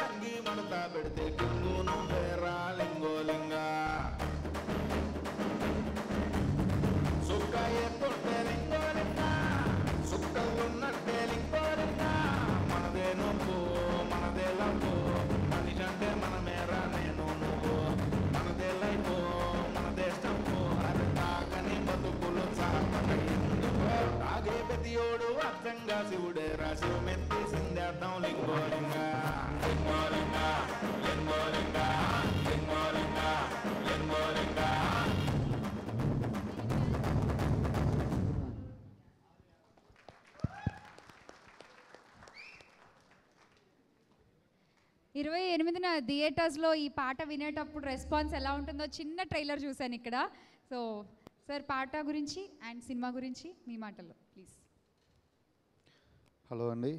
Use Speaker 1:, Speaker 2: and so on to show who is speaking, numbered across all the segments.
Speaker 1: అంగి మడత పెడితే కింగు నువ్వేరా లింగోలింగా సుక్క ఎత్తుంటే లింగోలింగా సుక్కలున్నట్టే లింగోలింగా మనదే నువ్వు మనదే లవ్వు మనిషి అంటే మనమేరా నేను నువ్వు మనదే లైఫ్ మనదే స్టంపు అది తాగని బతుకులు సాగేందుకు తాగే ప్రతియోడు అర్థంగా శివుడే రాశివు మెత్తి సిందేద్దాం లింగోలింగా లింగోలింగా లింగోలింగా లింగోలింగా లింగోలింగా
Speaker 2: ఇరవై ఎనిమిదిన థియేటర్స్లో ఈ పాట వినేటప్పుడు రెస్పాన్స్ ఎలా ఉంటుందో చిన్న ట్రైలర్ చూశాను ఇక్కడ సో సార్ పాట గురించి అండ్ సినిమా గురించి మీ మాటల్లో ప్లీజ్
Speaker 3: హలో అండి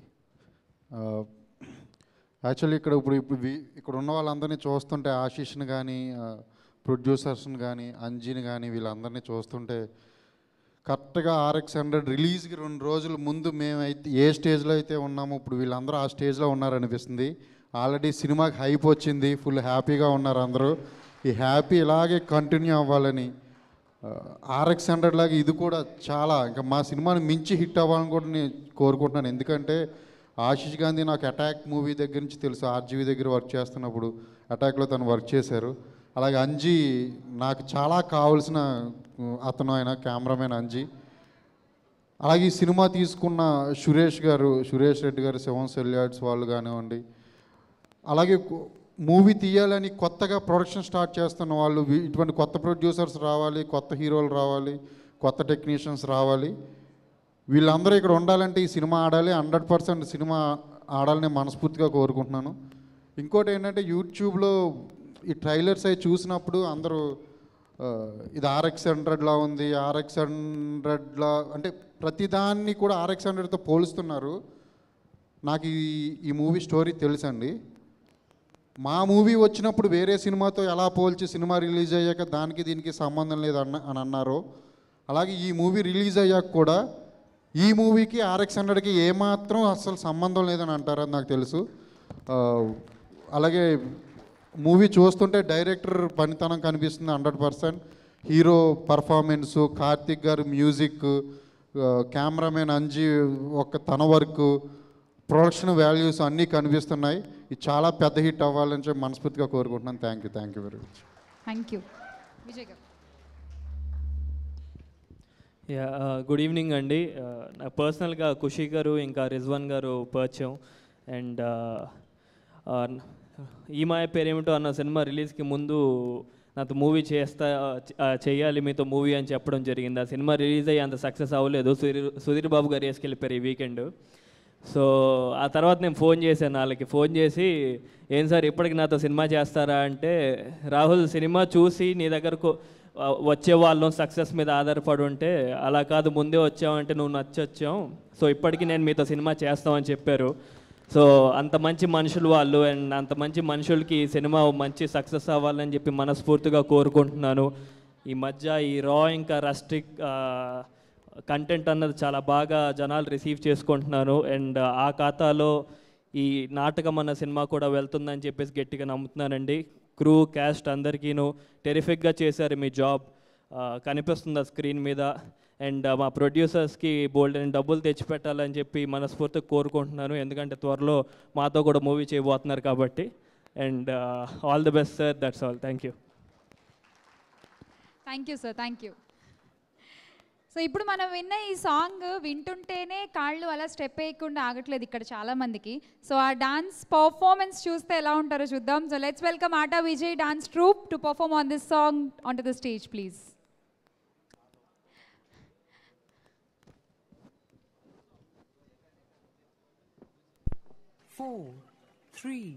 Speaker 3: యాక్చువల్లీ ఇక్కడ ఇప్పుడు ఇప్పుడు వి- ఇక్కడ ఉన్న వాళ్ళందరినీ చూస్తుంటే ఆశీష్ని కానీ ప్రొడ్యూసర్స్ని కానీ అంజీని కానీ వీళ్ళందరినీ చూస్తుంటే కరెక్ట్గా ఆర్ఎక్స్ హండ్రెడ్ రిలీజ్కి రెండు రోజుల ముందు మేమైతే ఏ స్టేజ్లో అయితే ఉన్నామో ఇప్పుడు వీళ్ళందరూ ఆ స్టేజ్లో ఉన్నారనిపిస్తుంది ఆల్రెడీ సినిమాకి హైప్ వచ్చింది ఫుల్ హ్యాపీగా ఉన్నారు అందరూ ఈ హ్యాపీ ఇలాగే కంటిన్యూ అవ్వాలని ఆర్ఎక్స్ హండ్రెడ్ లాగా ఇది కూడా చాలా ఇంకా మా సినిమాని మించి హిట్ అవ్వాలని కూడా నేను కోరుకుంటున్నాను ఎందుకంటే ఆశీష్ గాంధీ నాకు అటాక్ మూవీ దగ్గర నుంచి తెలుసు ఆర్జీవీ దగ్గర వర్క్ చేస్తున్నప్పుడు అటాక్లో తను వర్క్ చేశారు అలాగే అంజీ నాకు చాలా కావాల్సిన ఉ, అతను ఆయన కెమెరామెన్ అంజీ అలాగే ఈ సినిమా తీసుకున్న సురేష్ గారు సురేష్ రెడ్డి గారు సెవెన్ సెల్యాడ్స్ వాళ్ళు కానివ్వండి అలాగే మూవీ తీయాలని కొత్తగా ప్రొడక్షన్ స్టార్ట్ చేస్తున్న వాళ్ళు వీ- ఇటువంటి కొత్త ప్రొడ్యూసర్స్ రావాలి కొత్త హీరోలు రావాలి కొత్త టెక్నీషియన్స్ రావాలి వీళ్ళందరూ ఇక్కడ ఉండాలంటే ఈ సినిమా ఆడాలి హండ్రెడ్ పర్సెంట్ సినిమా ఆడాలని మనస్ఫూర్తిగా కోరుకుంటున్నాను ఇంకోటి ఏంటంటే యూట్యూబ్లో ఈ ట్రైలర్స్ అవి చూసినప్పుడు అందరూ ఆ, ఇది ఆర్ఎక్స్ హండ్రెడ్లా ఉంది ఆర్ఎక్స్ హండ్రెడ్లా అంటే ప్రతిదాన్ని కూడా ఆర్ఎక్స్ హండ్రెడ్తో పోలుస్తున్నారు నాకు ఈ ఈ మూవీ స్టోరీ తెలుసండి మా మూవీ వచ్చినప్పుడు వేరే సినిమాతో ఎలా పోల్చి సినిమా రిలీజ్ అయ్యాక దానికి దీనికి సంబంధం లేదు అన్న అని అన్నారు అలాగే ఈ మూవీ రిలీజ్ అయ్యాక కూడా ఈ మూవీకి ఆర్ఎక్స్ హండ్రెడ్కి ఏమాత్రం అసలు సంబంధం లేదని అంటారు అది నాకు తెలుసు ఆ, అలాగే మూవీ చూస్తుంటే డైరెక్టర్ పనితనం కనిపిస్తుంది hundred percent hero performance Karthik garu music cameraman Anji ఒక తన వర్క్ ప్రొడక్షన్ వాల్యూస్ అన్నీ కనిపిస్తున్నాయి ఇది చాలా పెద్ద హిట్ అవ్వాలని చెప్పి మనస్ఫూర్తిగా కోరుకుంటున్నాను thank you thank you very much
Speaker 2: thank you Vijay garu
Speaker 4: yeah good evening అండి Uh, నా పర్సనల్గా ఖుషి గారు ఇంకా రిజ్వాన్ గారు పరిచయం అండ్ ఈ మాయ పేరేమిటో అన్న సినిమా రిలీజ్కి ముందు నాతో మూవీ చేస్తా uh, చేయాలి మీతో మూవీ అని చెప్పడం జరిగింది ఆ సినిమా రిలీజ్ అయ్యి అంత సక్సెస్ అవ్వలేదు సుధీర్ సుధీర్ బాబు గారు వేసుకెళ్ళిపోయారు ఈ వీకెండ్ సో ఆ తర్వాత నేను ఫోన్ చేశాను వాళ్ళకి ఫోన్ చేసి ఏం సార్ ఇప్పటికి నాతో సినిమా చేస్తారా అంటే రాహుల్ సినిమా చూసి నీ దగ్గరకు ఆ, వచ్చే వాళ్ళం సక్సెస్ మీద ఆధారపడి ఉంటే అలా కాదు ముందే వచ్చావంటే నువ్వు నచ్చొచ్చాం సో ఇప్పటికీ నేను మీతో సినిమా చేస్తామని చెప్పారు సో అంత మంచి మనుషులు వాళ్ళు అండ్ అంత మంచి మనుషులకి ఈ సినిమా మంచి సక్సెస్ అవ్వాలని చెప్పి మనస్ఫూర్తిగా కోరుకుంటున్నాను ఈ మధ్య ఈ రా ఇంకా రస్టిక్ కంటెంట్ అన్నది చాలా బాగా జనాలు రిసీవ్ చేసుకుంటున్నారు అండ్ ఆ ఖాతాలో ఈ నాటకం అన్న సినిమా కూడా వెళ్తుందని చెప్పేసి గట్టిగా నమ్ముతున్నానండి క్రూ క్యాస్ట్ అందరికీను టెరిఫిక్గా చేశారు మీ జాబ్ కనిపిస్తుంది ఆ స్క్రీన్ మీద అండ్ మా ప్రొడ్యూసర్స్కి బోల్డ్ అని డబ్బులు తెచ్చిపెట్టాలని చెప్పి మనస్ఫూర్తిగా కోరుకుంటున్నాను ఎందుకంటే త్వరలో మాతో కూడా మూవీ చేయబోతున్నారు కాబట్టి and all the best sir that's all thank you
Speaker 2: thank you sir thank you so ఇప్పుడు మనం విన్న ఈ సాంగ్ వింటుంటేనే కాళ్ళు అలా స్టెప్ వేయకుండా ఆగట్లేదు ఇక్కడ చాలా మందికి సో ఆ డాన్స్ పర్ఫార్మెన్స్ చూస్తే ఎలా ఉంటారో చూద్దాం so let's welcome ATA Vijay dance troupe to perform on this song on to the stage please
Speaker 5: four, three,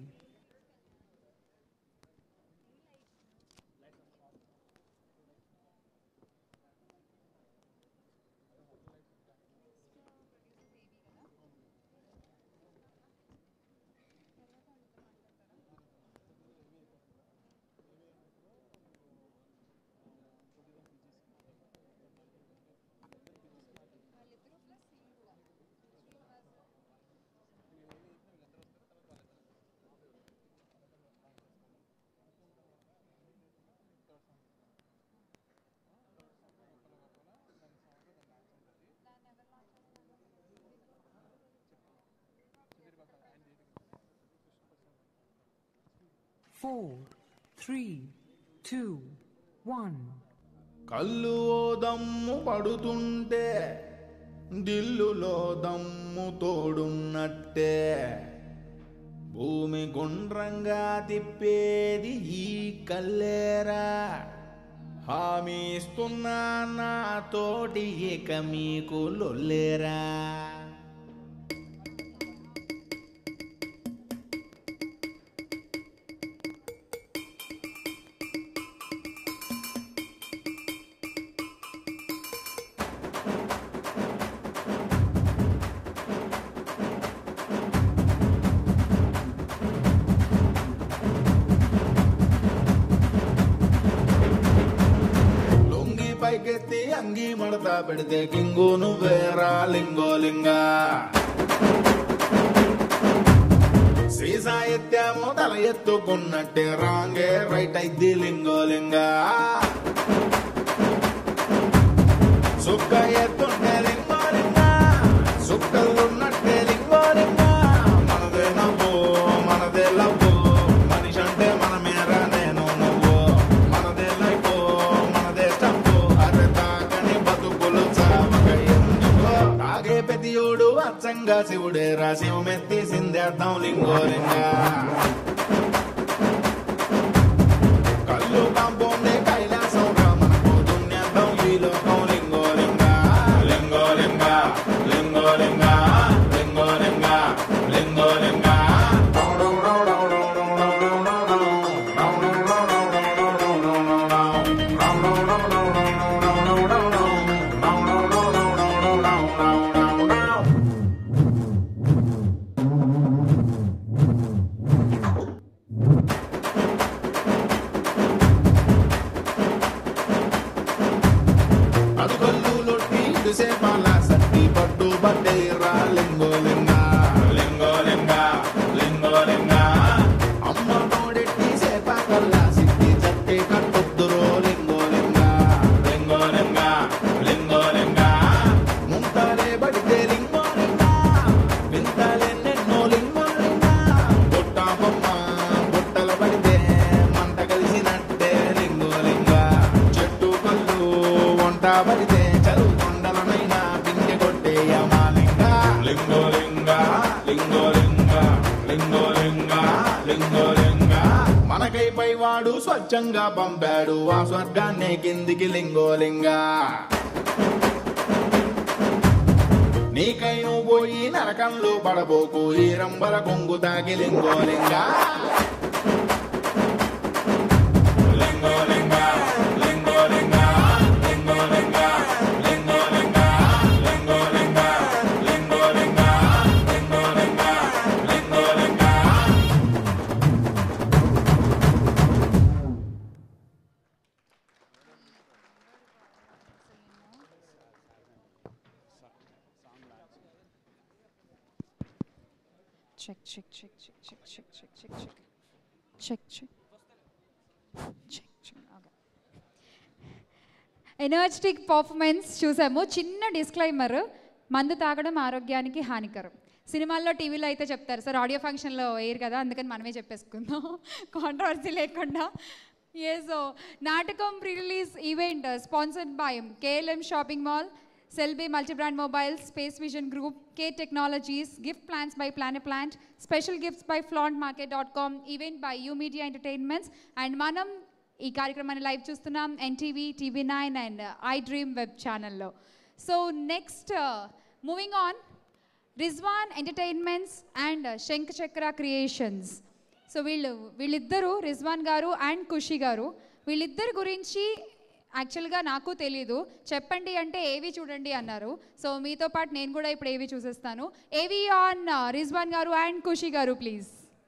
Speaker 5: four, three, two, one.
Speaker 1: కళ్ళు ఓ దమ్ము పడుతుంటే దిల్లులో దమ్ము తోడున్నట్టే భూమి గుండ్రంగా తిప్పేది ఈ కల్లేరా హామీ ఇస్తున్నా నా తోటి ఇక మీకు లొల్లేరా లొంగి పైకెత్తి అంగి మడత పెడితే కింగు నువ్వేరా లింగో లింగా సీసా ఎత్తామో తల ఎత్తుకున్నట్టే రాంగే రైట్ అయిద్ది లింగో లింగా సుక్క ఎత్తుంటే లింగో లింగా సుక్కలున్నట్టే లింగో లింగా మనదే నవ్వు మనదే లవ్వు మనిషి అంటే మనమేరా నేను నువ్వు మనదే లైఫ్ మనదే స్టంపు అరే తాకని బతుకులు చావక ఎందుకో తాగే పెతియోడు అచ్చంగా శివుడే రా శివమెత్తి సిందేద్దాం లింగో లింగా కళ్ళు కాంపౌండే కైలాసం రా మనకు దున్నేద్దాం ఈ లోకం లింగో లింగా లింగో లింగా లింగో లింగా లింగో లింగా లింగో లింగా అదుగల్లు లొట్టి ఇదిసే పాల సట్టి పట్టు బట్టే రా లింగో లింగా లింగో లింగా లింగో లింగా అమ్మ తోడెట్టి సేపాకల్లా సిట్టి చట్టి కట్టొద్దురో లింగో లింగా లింగో లింగా లింగో లింగా ముంతలే బడితే లింగో లింగా వింతలెన్నెన్నో లింగో లింగా బుట్ట బొమ్మ బుట్టల పడితే మంట కలిసినట్టే లింగో లింగా చెట్టు కళ్ళు వంట పడితే చదువు కొండలనైనా పిండి కొట్టే యమాలింగా లింగో లింగా లింగో లింగా లింగో లింగా లింగో లింగా మనకై పైవాడు స్వచ్ఛంగా పంపాడు ఆ స్వర్గాన్నే కిందికి లింగో లింగా నీకై నువ్వు పోయి నరకంలో పడబోకు ఈ రంబల కొంగు తాకి లింగో లింగా లింగో లింగా లింగో లింగా లింగో లింగా లింగో లింగా లింగో లింగా లింగో లింగా లింగో లింగా లింగో లింగా
Speaker 2: check check check check check check check check check check check check check okay energetic performance చూసాము చిన్న డిస్క్లైమర్ మందు తాగడం ఆరోగ్యానికి హానికరం సినిమాల్లో టీవీలో అయితే చెప్తారు సార్ ఆడియో ఫంక్షన్లో వేయరు కదా అందుకని మనమే చెప్పేసుకుందాం కాంట్రవర్సీ లేకుండా ఏ so Natakam pre release event sponsored by KLM shopping mall Selbi multibrand mobiles space vision group K technologies gift plans by plan plant special gifts by flant market dot com event by U media entertainments and మనం ఈ కార్యక్రమాన్ని live చూస్తున్నాం NTV TV nine and I dream web ఛానల్లో so next moving on Rizwan entertainments and Shankha Chakra creations so వీళ్ళు వీళ్ళిద్దరూ Rizwan garu and ఖుషి గారు వీళ్ళిద్దరి గురించి యాక్చువల్గా నాకు తెలీదు చెప్పండి అంటే ఏవి చూడండి అన్నారు సో మీతో పాటు నేను కూడా ఇప్పుడు ఏవి చూసేస్తాను ఏవి ఆన్ రిజ్వాన్ గారు అండ్ ఖుషి గారు ప్లీజ్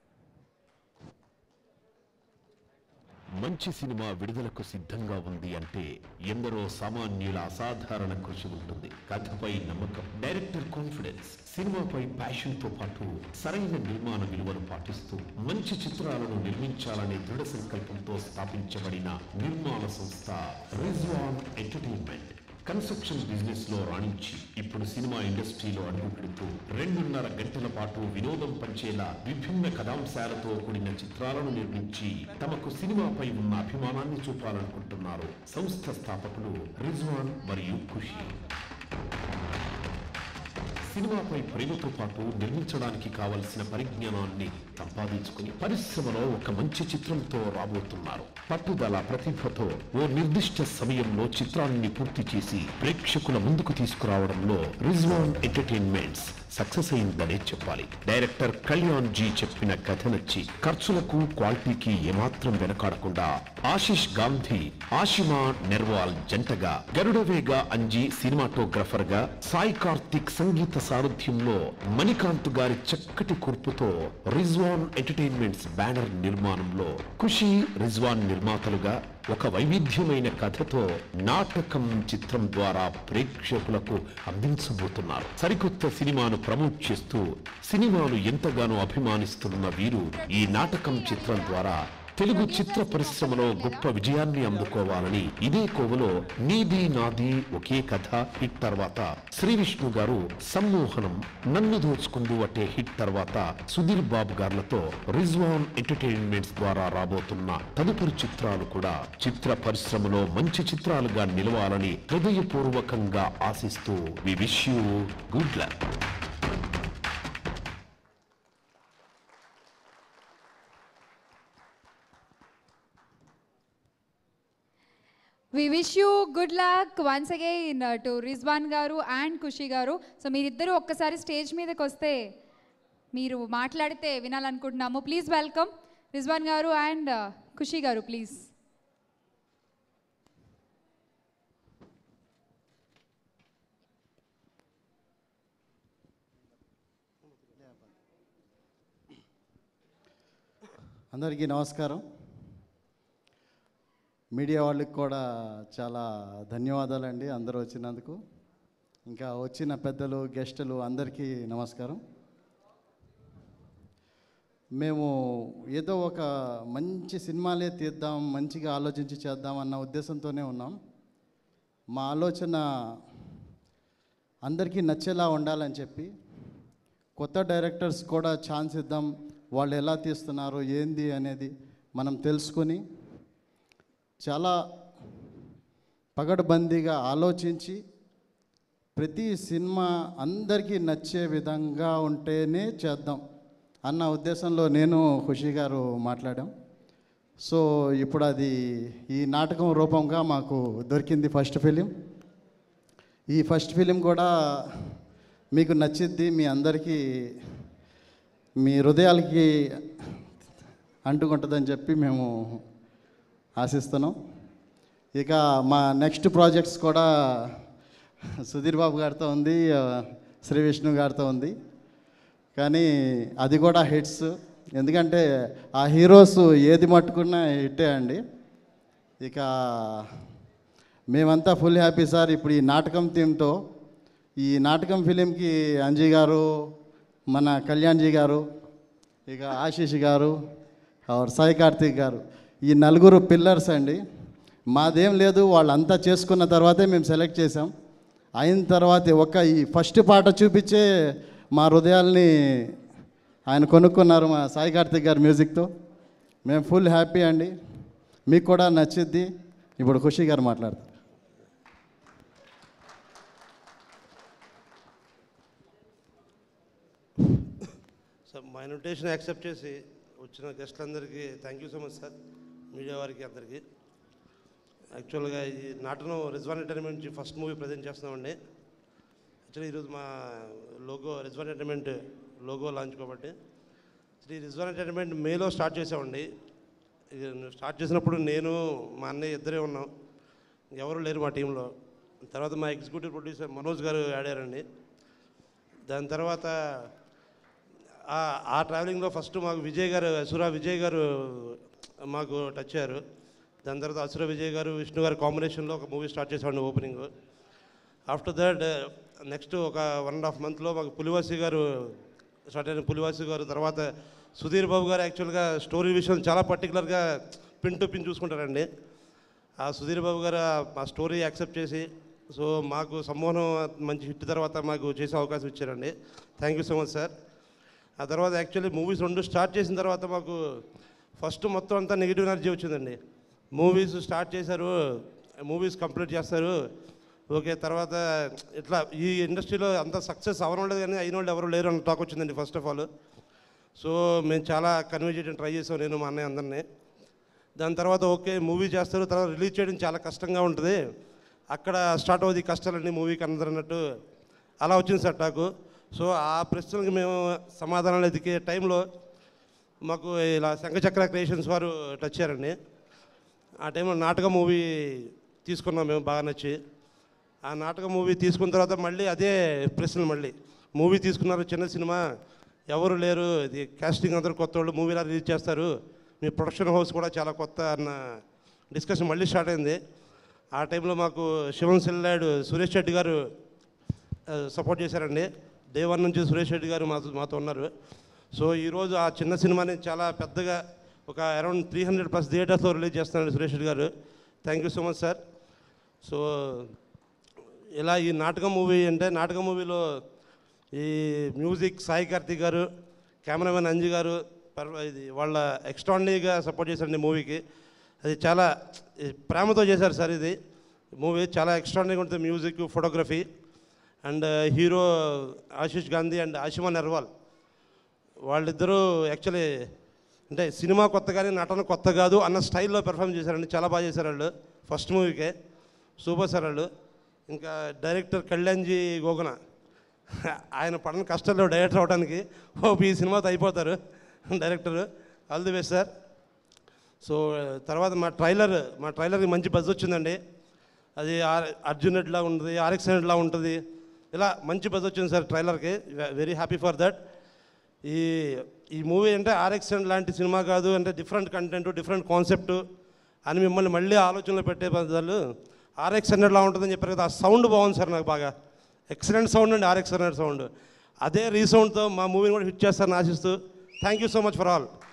Speaker 6: మంచి సినిమా విడుదలకు సిద్ధంగా ఉంది అంటే ఎందరో సామాన్యుల అసాధారణ కృషి ఉంటుంది కథపై నమ్మకం డైరెక్టర్ కాన్ఫిడెన్స్ సినిమాపై ప్యాషన్ తో పాటు సరైన నిర్మాణ విలువలు పాటిస్తూ మంచి చిత్రాలను నిర్మించాలనే దృఢ సంకల్పంతో స్థాపించబడిన నిర్మాణ సంస్థ రిజ్వాన్ ఎంటర్టైన్మెంట్ కన్స్ట్రక్షన్ బిజినెస్ లో రాణించి ఇప్పుడు సినిమా ఇండస్ట్రీలో అడుగు పెడుతూ రెండున్నర గంటల పాటు వినోదం పంచేలా విభిన్న కథాంశాలతో కూడిన చిత్రాలను నిర్మించి తమకు సినిమాపై ఉన్న అభిమానాన్ని చూపాలనుకుంటున్నారు సంస్థ స్థాపకులు రిజ్వాన్ మరియు ఖుషి సినిమాపై ప్రేమతో పాటు నిర్మించడానికి కావలసిన పరిజ్ఞానాన్ని సంపాదించుకుని పరిశ్రమలో ఒక మంచి చిత్రంతో రాబోతున్నారు పట్టుదల ప్రతిభతో ఓ నిర్దిష్ట సమయంలో చిత్రాన్ని పూర్తి చేసి ప్రేక్షకుల ముందుకు తీసుకురావడంలో రిజ్వాన్ ఎంటర్టైన్మెంట్స్ సక్సెస్ అయిందనే చెప్పాలి డైరెక్టర్ కళ్యాణ్ జీ చెప్పిన కథ నచ్చి ఖర్చులకు క్వాలిటీకి ఏమాత్రం వెనకాడకుండా ఆశిష్ గాంధీ ఆషిమా నెర్వాల్ జంటగా గరుడవేగ అంజీ సినిమాటోగ్రఫర్ గా సాయి కార్తిక్ సంగీత సారథ్యంలో మణికాంత్ గారి చక్కటి కూర్పుతో రిజ్వాన్ ఎంటర్టైన్మెంట్స్ బ్యానర్ నిర్మాణంలో ఖుషి రిజ్వాన్ నిర్మాతలుగా ఒక వైవిధ్యమైన కథతో నాటకం చిత్రం ద్వారా ప్రేక్షకులకు అందించబోతున్నారు సరికొత్త సినిమాను ప్రమోట్ చేస్తూ సినిమాను ఎంతగానో అభిమానిస్తున్న వీరు ఈ నాటకం చిత్రం ద్వారా తెలుగు చిత్ర పరిశ్రమలో గొప్ప విజయాన్ని అందుకోవాలని ఇదే కోవలో నీది నాది ఒకే కథ హిట్ తర్వాత శ్రీ విష్ణు గారు సమ్మోహనం నన్ను దోచుకుందు అటే హిట్ తర్వాత సుధీర్ బాబు గారులతో రిజ్వాన్ ఎంటర్టైన్మెంట్స్ ద్వారా రాబోతున్న తదుపరి చిత్రాలు కూడా చిత్ర పరిశ్రమలో మంచి చిత్రాలుగా నిలవాలని హృదయపూర్వకంగా ఆశిస్తూ we wish you good luck
Speaker 2: we wish you good luck once again to Rizwan garu and ఖుషి గారు సో మీరిద్దరూ ఒక్కసారి స్టేజ్ మీదకి వస్తే మీరు మాట్లాడితే వినాలనుకుంటున్నాము please welcome Rizwan garu and ఖుషి గారు ప్లీజ్
Speaker 7: అందరికీ నమస్కారం మీడియా వాళ్ళకి కూడా చాలా ధన్యవాదాలండి అందరూ వచ్చినందుకు ఇంకా వచ్చిన పెద్దలు గెస్టులు అందరికీ నమస్కారం మేము ఏదో ఒక మంచి సినిమాలే తీద్దాం మంచిగా ఆలోచించి చేద్దాం అన్న ఉద్దేశంతోనే ఉన్నాం మా ఆలోచన అందరికీ నచ్చేలా ఉండాలని చెప్పి కొత్త డైరెక్టర్స్ కూడా ఛాన్స్ ఇద్దాం వాళ్ళు ఎలా తీస్తున్నారు ఏంది అనేది మనం తెలుసుకొని చాలా పగడ్బందీగా ఆలోచించి ప్రతి సినిమా అందరికీ నచ్చే విధంగా ఉంటేనే చేద్దాం అన్న ఉద్దేశంలో నేను ఖుషి గారు మాట్లాడాం సో ఇప్పుడు అది ఈ నాటకం రూపంగా మాకు దొరికింది ఫస్ట్ ఫిలిం ఈ ఫస్ట్ ఫిలిం కూడా మీకు నచ్చిద్ది మీ అందరికీ మీ హృదయాలకి అంటుకుంటుందని చెప్పి మేము ఆశిస్తున్నాం ఇక మా నెక్స్ట్ ప్రాజెక్ట్స్ కూడా సుధీర్ బాబు గారితో ఉంది ఆ, శ్రీ విష్ణు గారితో ఉంది కానీ అది కూడా హిట్స్ ఎందుకంటే ఆ హీరోస్ ఏది మట్టుకున్నా హిట్టే అండి ఇక మేమంతా ఫుల్ హ్యాపీ సార్ ఇప్పుడు ఈ నాటకం థీమ్తో ఈ నాటకం ఫిలింకి అంజీ గారు మన కళ్యాణ్జీ గారు ఇక ఆశీష్ గారు ఆర్ సాయి కార్తీక్ గారు ఈ నలుగురు పిల్లర్స్ అండి మాదేం లేదు వాళ్ళంతా చేసుకున్న తర్వాతే మేము సెలెక్ట్ చేసాం అయిన తర్వాత ఒక ఈ ఫస్ట్ పాట చూపించే మా హృదయాల్ని ఆయన కొనుక్కున్నారు మా సాయి కార్తిక్ గారి మ్యూజిక్తో మేము ఫుల్ హ్యాపీ అండి మీకు కూడా నచ్చిద్ది ఇప్పుడు ఖుషి గారు మాట్లాడతారు
Speaker 8: సార్ మా ఇన్విటేషన్ యాక్సెప్ట్ చేసి వచ్చిన గెస్ట్లందరికీ thank you so much sir media వారికి అందరికీ యాక్చువల్గా ఈ నాటకం రిజ్వాన్ ఎంటర్టైన్మెంట్ నుంచి ఫస్ట్ మూవీ ప్రజెంట్ చేస్తున్నామండి యాక్చువల్లీ ఈరోజు మా logo Rizwan entertainment logo launch కాబట్టి శ్రీ రిజ్వాన్ ఎంటర్టైన్మెంట్ మేలో స్టార్ట్ చేసామండి ఇక స్టార్ట్ చేసినప్పుడు నేను మా అన్నయ్య ఇద్దరే ఉన్నాం ఎవరు లేరు మా టీంలో తర్వాత మా ఎగ్జిక్యూటివ్ ప్రొడ్యూసర్ మనోజ్ గారు ఆడారండి దాని తర్వాత ఆ- ఆ ట్రావెలింగ్లో ఫస్ట్ మాకు విజయ్ గారు అసురా విజయ్ గారు మాకు టచ్ అయ్యారు దాని తర్వాత అసుర విజయ్ గారు విష్ణు గారు కాంబినేషన్లో ఒక మూవీ స్టార్ట్ చేసామండి ఓపెనింగ్ ఆఫ్టర్ దట్ నెక్స్ట్ ఒక వన్ అండ్ హాఫ్ మంత్లో మాకు పులివాసి గారు స్టార్ట్ అయిన పులివాసి గారు తర్వాత సుధీర్ బాబు గారు యాక్చువల్గా స్టోరీ విషయం చాలా పర్టికులర్గా పిన్ టు పిన్ చూసుకుంటారండి ఆ సుధీర్ బాబు గారు ఆ- ఆ స్టోరీ యాక్సెప్ట్ చేసి సో మాకు సమ్మోహనం మంచి హిట్ తర్వాత మాకు చేసే అవకాశం ఇచ్చారండి thank you so much sir ఆ తర్వాత యాక్చువల్లీ మూవీస్ రెండు స్టార్ట్ చేసిన తర్వాత మాకు ఫస్ట్ మొత్తం అంతా నెగిటివ్ ఎనర్జీ వచ్చిందండి మూవీస్ స్టార్ట్ చేశారు మూవీస్ కంప్లీట్ చేస్తారు ఓకే తర్వాత ఇట్లా ఈ ఇండస్ట్రీలో అంత సక్సెస్ అవ్వడం లేదు కానీ అయిన వాళ్ళు ఎవరు లేరు అని టాక్ వచ్చిందండి ఫస్ట్ ఆఫ్ ఆల్ సో మేము చాలా కన్వే చేయడం ట్రై చేసాం నేను మా అన్నయ్య అందరినీ దాని తర్వాత ఓకే మూవీ చేస్తారు తర్వాత రిలీజ్ చేయడం చాలా కష్టంగా ఉంటుంది అక్కడ స్టార్ట్ అవుతుంది ఈ కష్టాలన్నీ మూవీకి అందరు అన్నట్టు అలా వచ్చింది సార్ టాకు సో ఆ ప్రశ్నలకు మేము సమాధానాలు ఎదికే టైంలో మాకు ఇలా శంఖచక్ర క్రియేషన్స్ వారు టచ్ చేయారండి ఆ టైంలో నాటక మూవీ తీసుకున్నాం మేము బాగా నచ్చి ఆ నాటక మూవీ తీసుకున్న తర్వాత మళ్ళీ అదే ప్రశ్నలు మళ్ళీ మూవీ తీసుకున్నారు చిన్న సినిమా ఎవరు లేరు ఇది కాస్టింగ్ అందరూ కొత్త వాళ్ళు మూవీలా రిలీజ్ చేస్తారు మీ ప్రొడక్షన్ హౌస్ కూడా చాలా కొత్త అన్న డిస్కషన్ మళ్ళీ స్టార్ట్ అయింది ఆ టైంలో మాకు శివం సెల్లాడు సురేష్ రెడ్డి గారు సపోర్ట్ చేశారండి డే వన్ నుంచి సురేష్ రెడ్డి గారు మాతో మాతో ఉన్నారు సో ఈరోజు ఆ చిన్న సినిమాని చాలా పెద్దగా ఒక అరౌండ్ త్రీ హండ్రెడ్ ప్లస్ థియేటర్స్లో రిలీజ్ చేస్తున్నాడు Suresh Reddy garu thank you so much sir so ఇలా ఈ నాటకం మూవీ అంటే నాటకం మూవీలో ఈ మ్యూజిక్ సాయి కార్తిక్ గారు కెమెరామెన్ అంజి గారు పర్- ఇది వాళ్ళ ఎక్స్ట్రాండరీగా సపోర్ట్ చేశారండి మూవీకి అది చాలా ఈ ప్రేమతో చేశారు సార్ ఇది మూవీ చాలా ఎక్స్ట్రాండరీగా ఉంటుంది music photography and hero Ashish Gandhi and Ashima Narwal వాళ్ళిద్దరూ యాక్చువల్లీ అంటే సినిమా కొత్త కానీ నటన కొత్త కాదు అన్న స్టైల్లో పెర్ఫామ్ చేశారండి చాలా బాగా చేశారు వాళ్ళు ఫస్ట్ మూవీకే సూపర్ సార్ వాళ్ళు ఇంకా డైరెక్టర్ కళ్యాణ్జీ గోగన ఆయన పడిన కష్టాల్లో డైరెక్టర్ అవడానికి హోప్ ఈ సినిమాతో అయిపోతారు director all the best sir so తర్వాత మా ట్రైలర్ మా ట్రైలర్కి మంచి బజ్ వచ్చిందండి అది ఆర్ అర్జున్ రెడ్లా ఉంటుంది ఆర్ఎక్స్ రెడ్లా ఉంటుంది ఇలా మంచి బజ్ వచ్చింది సార్ ట్రైలర్కి వెరీ హ్యాపీ ఫర్ దట్ ఈ ఈ మూవీ అంటే ఆర్ఎక్స్ లాంటి సినిమా కాదు అంటే డిఫరెంట్ కంటెంట్ డిఫరెంట్ కాన్సెప్ట్ అని మిమ్మల్ని మళ్ళీ ఆలోచనలో పెట్టే బదులు ఆర్ఎక్స్ హండ్రెడ్లా ఉంటుందని చెప్పారు కదా ఆ సౌండ్ బాగుంది సార్ నాకు బాగా ఎక్సలెంట్ సౌండ్ అండి ఆర్ఎక్స్ హండ్రెడ్ సౌండ్ అదే రీసౌండ్తో మా మూవీని కూడా హిట్ చేస్తారని ఆశిస్తూ thank you so much for all